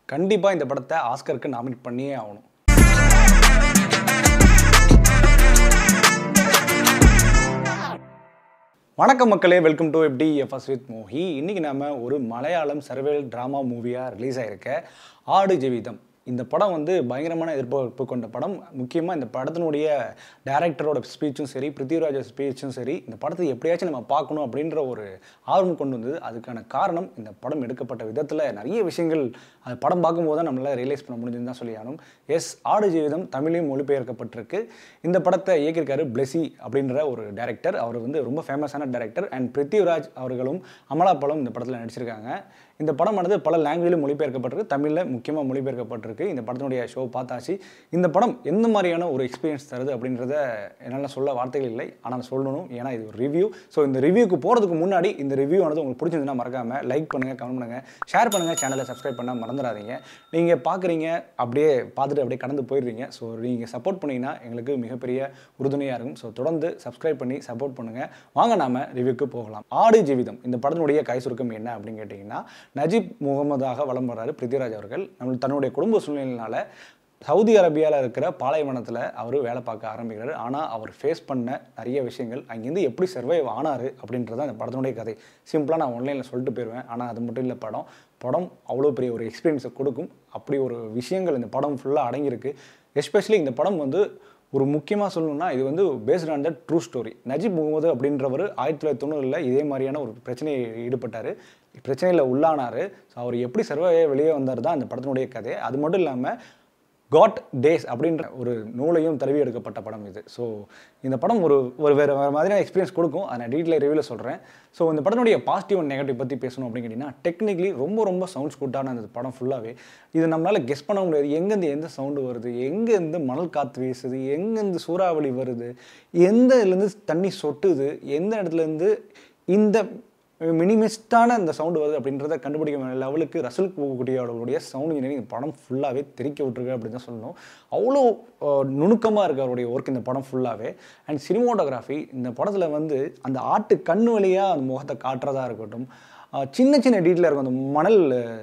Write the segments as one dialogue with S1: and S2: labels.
S1: கண்டிப்பாக இந்த படத்தை ஆஸ்கருக்கு நாமினேட் பண்ணியே ஆகணும் வணக்கம் மக்களே வெல்கம் டு எப்படி எஃப்எஸ் வித் மோஹி இன்றைக்கி நாம ஒரு மலையாளம் சர்வேல் ட்ராமா மூவியாக ரிலீஸ் ஆகிருக்க ஆடு ஜெவிதம் இந்த படம் வந்து பயங்கரமான எதிர்பார்ப்பு கொண்ட படம் முக்கியமாக இந்த படத்தினுடைய டேரக்டரோட ஸ்பீச்சும் சரி பிருத்திவிராஜோட ஸ்பீச்சும் சரி இந்த படத்தை எப்படியாச்சும் நம்ம பார்க்கணும் அப்படின்ற ஒரு ஆர்வம் கொண்டு வந்தது அதுக்கான காரணம் இந்த படம் எடுக்கப்பட்ட விதத்தில் நிறைய விஷயங்கள் அது படம் பார்க்கும்போது தான் நம்மளால் ரியலைஸ் பண்ண முடிஞ்சுன்னு தான் சொல்லி ஆகணும் எஸ் ஆடு ஜீவிதம் தமிழையும் மொழிபெயர்க்கப்பட்டிருக்கு இந்த படத்தை இயக்கியிருக்காரு பிளெஸி அப்படின்ற ஒரு டேரக்டர் அவர் வந்து ரொம்ப ஃபேமஸான டேரக்டர் அண்ட் பிருத்திவிராஜ் அவர்களும் அமலாபாலும் இந்த படத்தில் நடிச்சிருக்காங்க இந்த படமானது பல லாங்குவேஜில் மொழிபெயர்க்கப்பட்டிருக்கு தமிழில் முக்கியமாக மொழிபெயர்க்கப்பட்டிருக்கு இந்த படத்தினுடைய ஷோ பார்த்தாச்சு இந்த படம் எந்த மாதிரியான ஒரு எக்ஸ்பீரியன்ஸ் தருது அப்படின்றத என்னால் சொல்ல வார்த்தைகள் இல்லை ஆனால் சொல்லணும் ஏன்னா இது ஒரு ரிவ்யூ ஸோ இந்த ரிவ்யூக்கு போகிறதுக்கு முன்னாடி இந்த ரிவ்யூ ஆனது உங்களுக்கு பிடிச்சிருந்துன்னா மறக்காமல் லைக் பண்ணுங்கள் கமெண்ட் பண்ணுங்கள் ஷேர் பண்ணுங்கள் சேனலை சப்ஸ்கிரைப் பண்ண மறந்துடாதீங்க நீங்கள் பார்க்குறீங்க அப்படியே பார்த்துட்டு அப்படியே கடந்து போயிடுவீங்க ஸோ நீங்கள் சப்போர்ட் பண்ணீங்கன்னா எங்களுக்கு மிகப்பெரிய உறுதுணையாக இருக்கும் ஸோ தொடர்ந்து சப்ஸ்கிரைப் பண்ணி சப்போர்ட் பண்ணுங்கள் வாங்க நாம ரிவ்யூக்கு போகலாம் ஆடு ஜீவிதம் இந்த படத்தினுடைய கை சுருக்கம் என்ன அப்படின்னு கேட்டிங்கன்னா நஜீப் முகமதாக வலம் வர்றாரு பிருத்திவிராஜ் அவர்கள் நம்ம தன்னுடைய குடும்ப சூழ்நிலையினால சவுதி அரேபியாவில் இருக்கிற பாலைவனத்தில் அவர் வேலை பார்க்க ஆரம்பிக்கிறார் ஆனால் அவர் ஃபேஸ் பண்ண நிறைய விஷயங்கள் அங்கேருந்து எப்படி சர்வைவ் ஆனார் அப்படின்றது அந்த படத்தினுடைய கதை சிம்பிளாக நான் ஒன்லைனில் சொல்லிட்டு போயிடுவேன் ஆனால் அது மட்டும் இல்லை படம் படம் அவ்வளோ பெரிய ஒரு எக்ஸ்பீரியன்ஸை கொடுக்கும் அப்படி ஒரு விஷயங்கள் இந்த படம் ஃபுல்லாக அடங்கியிருக்கு எஸ்பெஷலி இந்த படம் வந்து ஒரு முக்கியமாக சொல்லணும்னா இது வந்து based on the true story Najeeb Muhammad அப்படின்றவர் ஆயிரத்தி தொள்ளாயிரத்தி தொண்ணூறில் இதே மாதிரியான ஒரு பிரச்சனையை ஈடுபட்டார் பிரச்சனையில் உள்ளானார் ஸோ அவர் எப்படி சர்வே வெளியே வந்தார் தான் இந்த படத்தினுடைய கதை அது மட்டும் இல்லாமல் காட் டேஸ் அப்படின்ற ஒரு நூலையும் தழுவி எடுக்கப்பட்ட படம் இது ஸோ இந்த படம் ஒரு ஒரு வேறு வேறு மாதிரியான எக்ஸ்பீரியன்ஸ் கொடுக்கும் அதை நான் டீட்டெயில் ரிவியூவில் சொல்கிறேன் ஸோ இந்த படத்தினுடைய பாசிட்டிவ் அண்ட் நெகட்டிவ் பற்றி பேசணும் அப்படின்னு கேட்டிங்கன்னா டெக்னிக்கலி ரொம்ப ரொம்ப சவுண்ட்ஸ் கூட்டான அந்த படம் ஃபுல்லாகவே இது நம்மளால் கெஸ் பண்ண முடியாது எங்கேருந்து எந்த சவுண்டு வருது எங்கேருந்து மணல் காற்று வீசுது எங்கேருந்து சூறாவளி வருது எந்த இதுலேருந்து தண்ணி சொட்டுது எந்த இடத்துலேருந்து இந்த மினிமிஸ்டான அந்த சவுண்டு வருது அப்படின்றத கண்டுபிடிக்க லெவலுக்கு ரசூல் குட்டியோடைய சவுண்ட் இன்ஜினியரிங் இந்த படம் ஃபுல்லாகவே தெரிக்க விட்டுருக்கு அப்படின்னு தான் சொல்லணும் அவ்வளோ நுணுக்கமாக இருக்குது அவருடைய ஒர்க் இந்த படம் ஃபுல்லாகவே அண்ட் சினிமோட்டோகிராஃபி இந்த படத்தில் வந்து அந்த ஆட்டு கண் வழியாக அந்த முகத்தை காட்டுறதா இருக்கட்டும் சின்ன சின்ன டீட்டெயிலாக இருக்கும் அந்த மணல்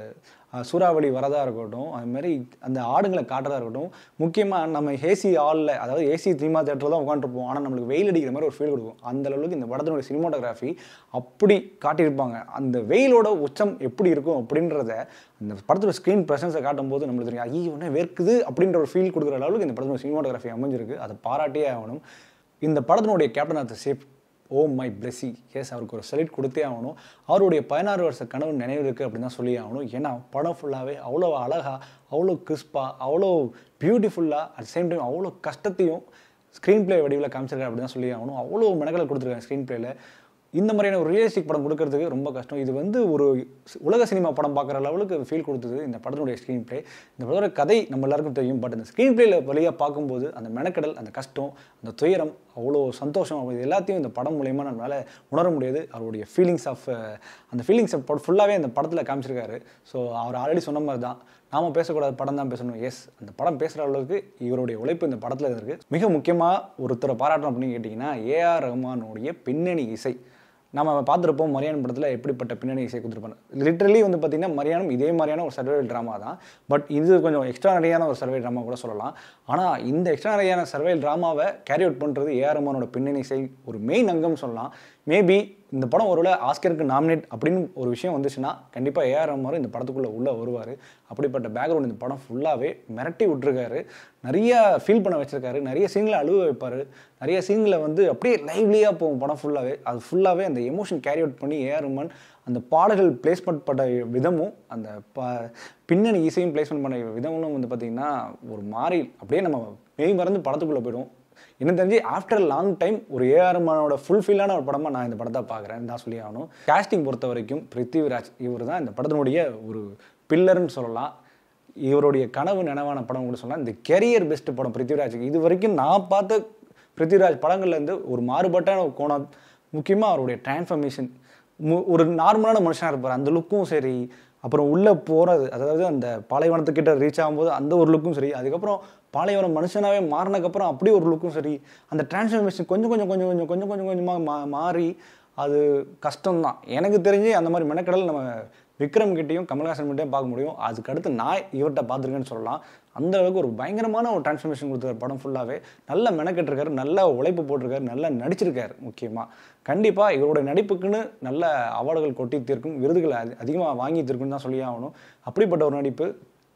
S1: சூறாவளி வரதா இருக்கட்டும் அதுமாரி அந்த ஆடுங்களை காட்டுறதா இருக்கட்டும் முக்கியமாக நம்ம ஏசி ஹாலில் அதாவது ஏசி சினிமா தேட்டரில் தான் உட்காந்துருப்போம் ஆனால் நம்மளுக்கு வெயில் அடிக்கிற மாதிரி ஒரு ஃபீல் கொடுக்கும் அந்த அளவுக்கு இந்த படத்தினுடைய சினிமாட்டோகிராஃபி அப்படி காட்டியிருப்பாங்க அந்த வெயிலோட உச்சம் எப்படி இருக்கும் அப்படின்றத அந்த படத்தோட ஸ்க்ரீன் ப்ரெசன்ஸை காட்டும் போது நம்மளுக்கு தெரியும் ஐயோ என்ன வேர்க்குது அப்படின்ற ஒரு ஃபீல் கொடுக்குற அளவுக்கு இந்த படத்தோட சினிமாட்டோகிராஃபி அமைஞ்சிருக்கு அதை பாராட்டியே ஆகணும் இந்த படத்தினுடைய captain of the ship oh my Blessy எஸ் அவருக்கு ஒரு செலிட் கொடுத்தே ஆகணும் அவருடைய பதினாறு வருஷ கனவு நினைவு இருக்குது அப்படின்னு தான் சொல்லி ஆகணும் ஏன்னா படம் ஃபுல்லாகவே அவ்வளோ அழகாக அவ்வளோ கிறிஸ்பாக அவ்வளோ பியூட்டிஃபுல்லாக அட் சேம் டைம் அவ்வளோ கஷ்டத்தையும் ஸ்க்ரீன் பிளே வடிவில் காமிச்சிருக்காரு அப்படின்னு தான் சொல்லி ஆகணும் அவ்வளோ மெனக்கலை கொடுத்துருக்காங்க ஸ்க்ரீன் பிளேயில் இந்த மாதிரியான ஒரு ரியலிஸ்டிக் படம் கொடுக்கறதுக்கு ரொம்ப கஷ்டம் இது வந்து ஒரு உலக சினிமா படம் பார்க்குற லெவலுக்கு ஃபீல் கொடுத்தது இந்த படத்தினுடைய ஸ்க்ரீன் பிளே இந்த படத்தோட கதை நம்ம எல்லாருக்கும் தெரியும் பட் அந்த ஸ்க்ரீன் பிளேயில் வழியாக பார்க்கும்போது அந்த மெனக்கடல் அந்த கஷ்டம் அந்த துயரம் அவ்வளோ சந்தோஷம் இது எல்லாத்தையும் இந்த படம் மூலயமா நம்மளால் உணர முடியாது அவருடைய ஃபீலிங்ஸ் ஆஃப் அந்த ஃபீலிங்ஸ் ஆஃப் ஃபுல்லாகவே அந்த படத்தில் காமிச்சிருக்காரு ஸோ அவர் ஆல்ரெடி சொன்ன மாதிரி தான் நாம் பேசக்கூடாத படம் தான் பேசணும் எஸ் அந்த படம் பேசுகிற அளவுக்கு இவருடைய உழைப்பு இந்த படத்தில் இருக்குது மிக முக்கியமாக ஒருத்தரை பாராட்டணும் அப்படின்னு கேட்டிங்கன்னா ஏஆர் ரஹ்மானுடைய பின்னணி இசை நம்ம பார்த்துருப்போம் மரியான் படத்தில் எப்படிப்பட்ட பின்னணி இசை கொடுத்துருப்பாங்க லிட்ரலி வந்து பார்த்திங்கன்னா மரியானம் இதே மாதிரியான ஒரு சர்வைவல் ட்ராமா தான் பட் இது கொஞ்சம் எக்ஸ்ட்ரானரியான ஒரு சர்வைவல் ட்ராமா கூட சொல்லலாம் ஆனால் இந்த எக்ஸ்ட்ரானரியான சர்வைவல் ட்ராமாவை கேரி அவுட் பண்ணுறது ஏஆர் ரஹ்மானோட பின்னணி இசை ஒரு மெயின் அங்கம் சொல்லலாம் மேபி இந்த படம் ஒருவேளை ஆஸ்கருக்கு நாமினேட் அப்படின்னு ஒரு விஷயம் வந்துச்சுன்னா கண்டிப்பாக ஏஆர் ரஹ்மான் இந்த படத்துக்குள்ளே உள்ளே வருவார் அப்படிப்பட்ட பேக்ரவுண்ட் இந்த படம் ஃபுல்லாகவே மிரட்டி விட்டுருக்காரு நிறைய ஃபீல் பண்ண வச்சுருக்காரு நிறைய சீன்களை அழுவ வைப்பார் நிறைய சீன்களை வந்து அப்படியே லைவ்லியாக போகும் படம் ஃபுல்லாகவே அது ஃபுல்லாகவே அந்த எமோஷன் கேரி அவுட் பண்ணி ஏஆர் ரஹ்மான் அந்த பாடல்கள் பிளேஸ்மெண்ட் பண்ண விதமும் அந்த ப பின்னணி இசையும் பிளேஸ்மெண்ட் பண்ண விதமும் வந்து பார்த்திங்கன்னா ஒரு மாறி அப்படியே நம்ம மெய் மறந்து படத்துக்குள்ளே போயிடும் எனக்கு தெரிஞ்சு ஆஃப்டர் லாங் டைம் ஒரு ஏஆர்மானோட ஃபுல்ஃபில்லான ஒரு படமாக நான் இந்த படத்தை பார்க்குறேன் தான் சொல்லி ஆகணும் காஸ்டிங் பொறுத்த வரைக்கும் பிருத்திவிராஜ் இவர் தான் இந்த படத்தினுடைய ஒரு பில்லர்னு சொல்லலாம் இவருடைய கனவு நினைவான படம் கூட சொல்லலாம் இந்த கெரியர் பெஸ்ட் படம் பிருத்திவிராஜுக்கு இது வரைக்கும் நான் பார்த்த பிருத்திவிராஜ் படங்கள்லேருந்து ஒரு மாறுபட்டான ஒரு கோணம் முக்கியமாக அவருடைய டிரான்ஸ்ஃபர்மேஷன் ஒரு நார்மலான மனுஷனாக இருப்பார் அந்த லுக்கும் சரி அப்புறம் உள்ளே போகிறது அதாவது அந்த பாலைவனத்துக்கிட்ட ரீச் ஆகும்போது அந்த ஒரு லுக்கும் சரி அதுக்கப்புறம் பாலைவனம் மனுஷனாகவே மாறினக்கப்புறம் அப்படி ஒரு லுக்கும் சரி அந்த டிரான்ஸ்ஃபர்மேஷன் கொஞ்சம் கொஞ்சம் கொஞ்சம் கொஞ்சம் கொஞ்சம் கொஞ்சம் கொஞ்சமாக மா மாறி அது கஷ்டம்தான் எனக்கு தெரிஞ்சு அந்த மாதிரி மெனக்கடல் நம்ம விக்ரம் கிட்டேயும் கமல்ஹாசன் கிட்டேயும் பார்க்க முடியும் அதுக்கு அடுத்து நான் இவர்கிட்ட பார்த்துருக்கேன்னு சொல்லலாம் அந்த அளவுக்கு ஒரு பயங்கரமான ஒரு டிரான்ஸ்ஃபர்மேஷன் கொடுத்துருக்காரு படம் ஃபுல்லாகவே நல்ல மெனக்கெட்டிருக்காரு நல்ல உழைப்பு போட்டிருக்காரு நல்லா நடிச்சிருக்காரு முக்கியமாக கண்டிப்பாக இவருடைய நடிப்புக்குன்னு நல்ல அவார்டுகள் கொட்டி தீர்க்கும் விருதுகள் அதி அதிகமாக வாங்கி தீர்க்குன்னு தான் சொல்லி ஆகணும் அப்படிப்பட்ட ஒரு நடிப்பு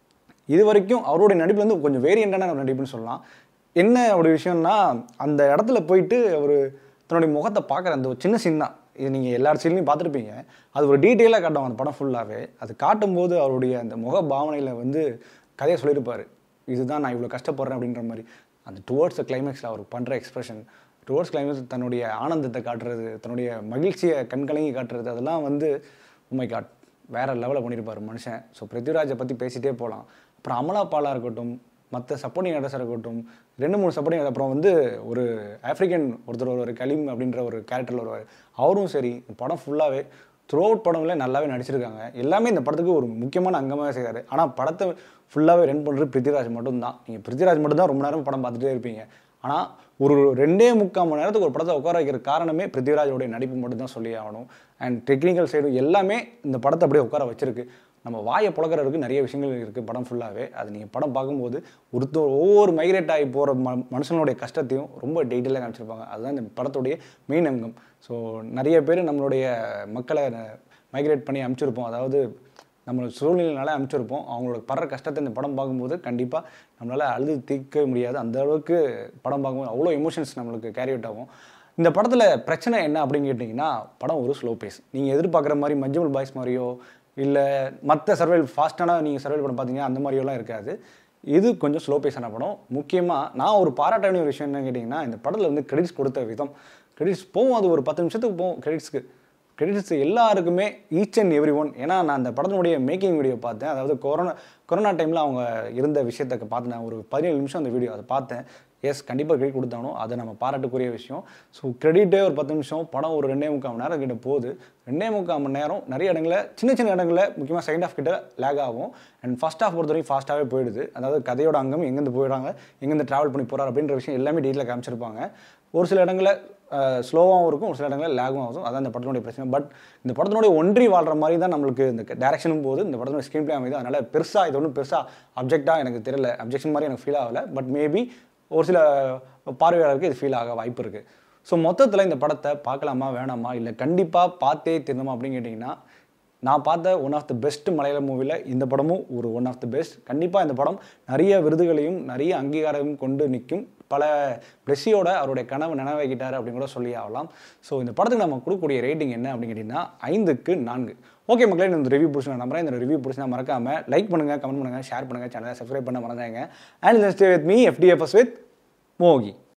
S1: இது வரைக்கும் அவருடைய நடிப்புல இருந்து கொஞ்சம் வேரியண்டான ஒரு நடிப்புன்னு சொல்லலாம் என்ன அப்படி விஷயம்னா அந்த இடத்துல போயிட்டு அவர் தன்னுடைய முகத்தை பார்க்குற அந்த ஒரு சின்ன சீன் தான் இது நீங்கள் எல்லா சீன்லையும் பார்த்துருப்பீங்க அது ஒரு டீட்டெயிலாக காட்டும் அந்த படம் ஃபுல்லாகவே அது காட்டும்போது அவருடைய அந்த முக பாவனையில் வந்து கதையை சொல்லியிருப்பார் இதுதான் நான் இவ்வளோ கஷ்டப்படுறேன் அப்படின்ற மாதிரி அந்த டுவோர்ட்ஸ் கிளைமேக்ஸில் அவர் பண்ணுற எக்ஸ்பிரஷன் டுவோர்ட்ஸ் கிளைமேக்ஸ் தன்னுடைய ஆனந்தத்தை காட்டுறது தன்னுடைய மகிழ்ச்சியை கண்கலங்கி காட்டுறது அதெல்லாம் வந்து உண்மை காட் வேற லெவலில் பண்ணியிருப்பார் மனுஷன் ஸோ பிருத்திவிராஜை பற்றி பேசிட்டே போகலாம் அப்புறம் அமலா பாலா இருக்கட்டும் மற்ற சப்போர்ட்டிங் ஆர்டர்ஸாக இருக்கட்டும் ரெண்டு மூணு சப்போர்ட்டிங் அப்புறம் வந்து ஒரு ஆஃப்ரிக்கன் ஒருத்தர் வருவார் கலீம் அப்படின்ற ஒரு கேரக்டர் வருவார் அவரும் சரி இந்த படம் ஃபுல்லாகவே த்ரூ அவுட் படங்களே நல்லாவே நடிச்சிருக்காங்க எல்லாமே இந்த படத்துக்கு ஒரு முக்கியமான அங்கமாக செய்கிறாரு ஆனால் படத்தை ஃபுல்லாகவே ரன் பண்ணுறது பிருத்திவிராஜ் மட்டும்தான் நீங்கள் பிருத்திவிராஜ் மட்டும்தான் ரொம்ப நேரம் படம் பார்த்துட்டே இருப்பீங்க ஆனால் ஒரு ரெண்டே முக்கால் மணி நேரத்துக்கு ஒரு படத்தை உட்கார வைக்கிற காரணமே பிருத்திவிராஜோடைய நடிப்பு மட்டும் தான் சொல்லி ஆகணும் அண்ட் டெக்னிக்கல் சைடு எல்லாமே இந்த படத்தை அப்படியே உட்கார வச்சிருக்கு நம்ம வாயை புழக்கிறதுக்கு நிறைய விஷயங்கள் இருக்குது படம் ஃபுல்லாகவே அது நீங்கள் படம் பார்க்கும்போது ஒருத்தர் ஒவ்வொரு மைக்ரேட் ஆகி போகிற ம மனுஷனுடைய கஷ்டத்தையும் ரொம்ப டீட்டெயிலாக காமிச்சிருப்பாங்க அதுதான் இந்த படத்துடைய மெயின் அங்கம் ஸோ நிறைய பேர் நம்மளுடைய மக்களை மைக்ரேட் பண்ணி அனுப்பிச்சிருப்போம் அதாவது நம்ம சூழ்நிலைனால அனுப்பிச்சிருப்போம் அவங்களோட படுற கஷ்டத்தை இந்த படம் பார்க்கும்போது கண்டிப்பாக நம்மளால் அழுது தீர்க்க முடியாது அந்த அளவுக்கு படம் பார்க்கும்போது அவ்வளோ எமோஷன்ஸ் நம்மளுக்கு கேரி அவுட் ஆகும் இந்த படத்தில் பிரச்சனை என்ன அப்படின்னு கேட்டிங்கன்னா படம் ஒரு ஸ்லோ பேஸ் நீங்கள் எதிர்பார்க்குற மாதிரி மஞ்சள் பாய்ஸ் மாதிரியோ இல்லை மற்ற சர்வைல் ஃபாஸ்ட்டான நீங்கள் சர்வைல் படம் பார்த்தீங்க அந்த மாதிரியெல்லாம் இருக்காது இது கொஞ்சம் ஸ்லோ பேஸான படம் முக்கியமாக நான் ஒரு பாராட்ட வேண்டிய ஒரு விஷயம் என்ன கேட்டிங்கன்னா இந்த படத்தில் வந்து கிரெடிட்ஸ் கொடுத்த விதம் கிரெடிட்ஸ் போகும் அது ஒரு பத்து நிமிஷத்துக்கு போகும் கிரெடிட்ஸ்க்கு கிரெடிட்ஸ் எல்லாருக்குமே ஈச் அண்ட் எவ்ரி ஒன் ஏன்னா நான் அந்த படத்தினுடைய மேக்கிங் வீடியோ பார்த்தேன் அதாவது கொரோனா கொரோனா டைமில் அவங்க இருந்த விஷயத்தை பார்த்தேன் ஒரு பதினேழு நிமிஷம் அந்த வீடியோ அதை பார்த்தேன் எஸ் கண்டிப்பாக கிரெடிட் கொடுத்தானோ அதை நம்ம பாராட்டுக்குரிய விஷயம் ஸோ கிரெடிட்டே ஒரு பத்து நிமிஷம் படம் ஒரு ரெண்டே முக்கால் மணி நேரம் கிட்ட போகுது ரெண்டே முக்கால் மணி நேரம் நிறைய இடங்களில் சின்ன சின்ன இடங்களில் முக்கியமாக செகண்ட் ஹாஃப் கிட்ட லேக் ஆகும் அண்ட் ஃபஸ்ட் ஹாஃப் பொறுத்த வரைக்கும் ஃபாஸ்ட்டாகவே போயிடுது அதாவது கதையோட அங்கம் எங்கேருந்து போயிடுறாங்க எங்கேருந்து ட்ராவல் பண்ணி போகிறார் அப்படின்ற விஷயம் எல்லாமே டீட்டெயிலாக காமிச்சிருப்பாங்க ஒரு சில இடங்களில் ஸ்லோவாகவும் இருக்கும் ஒரு சில இடங்களில் லேகும் ஆகும் அதான் இந்த படத்தினுடைய பிரச்சனை பட் இந்த படத்தினுடைய ஒன்றி வாழ்கிற மாதிரி தான் நம்மளுக்கு இந்த டேரக்ஷனும் போது இந்த படத்தினுடைய ஸ்க்ரீன் பிளே அமைது அதனால் பெருசாக இது ஒன்றும் பெருசாக அப்ஜெக்டாக எனக்கு தெரியல அப்ஜெக்ஷன் மாதிரி எனக்கு ஃபீல் ஆகலை பட் மேபி ஒரு சில பார்வையாளருக்கு இது ஃபீல் ஆக வாய்ப்பு இருக்குது ஸோ மொத்தத்தில் இந்த படத்தை பார்க்கலாமா வேணாமா இல்லை கண்டிப்பாக பார்த்தே திருந்தமா அப்படின்னு கேட்டிங்கன்னா நான் பார்த்த ஒன் ஆஃப் த பெஸ்ட் மலையாள மூவியில் இந்த படமும் ஒரு ஒன் ஆஃப் த பெஸ்ட் கண்டிப்பாக இந்த படம் நிறைய விருதுகளையும் நிறைய அங்கீகாரமும் கொண்டு நிற்கும் பல பிளஸியோட அவருடைய கனவு நினைவாக்கிட்டார் அப்படின்னு கூட சொல்லி ஆகலாம் ஸோ இந்த படத்துக்கு நம்ம கொடுக்கக்கூடிய ரேட்டிங் என்ன அப்படின்னு கேட்டிங்கன்னா ஐந்துக்கு நான்கு ஓகே மக்களே இந்த ரிவ்யூ பிடிச்சி நான் நம்புறேன் இந்த ரிவ்யூ பிடிச்சி மறக்காமல் லைக் பண்ணுங்கள் கமெண்ட் பண்ணுங்கள் ஷேர் பண்ணுங்கள் சேனலை சப்ஸ்கிரைப் பண்ண மறந்தாங்க and stay with me FDFS with மோகி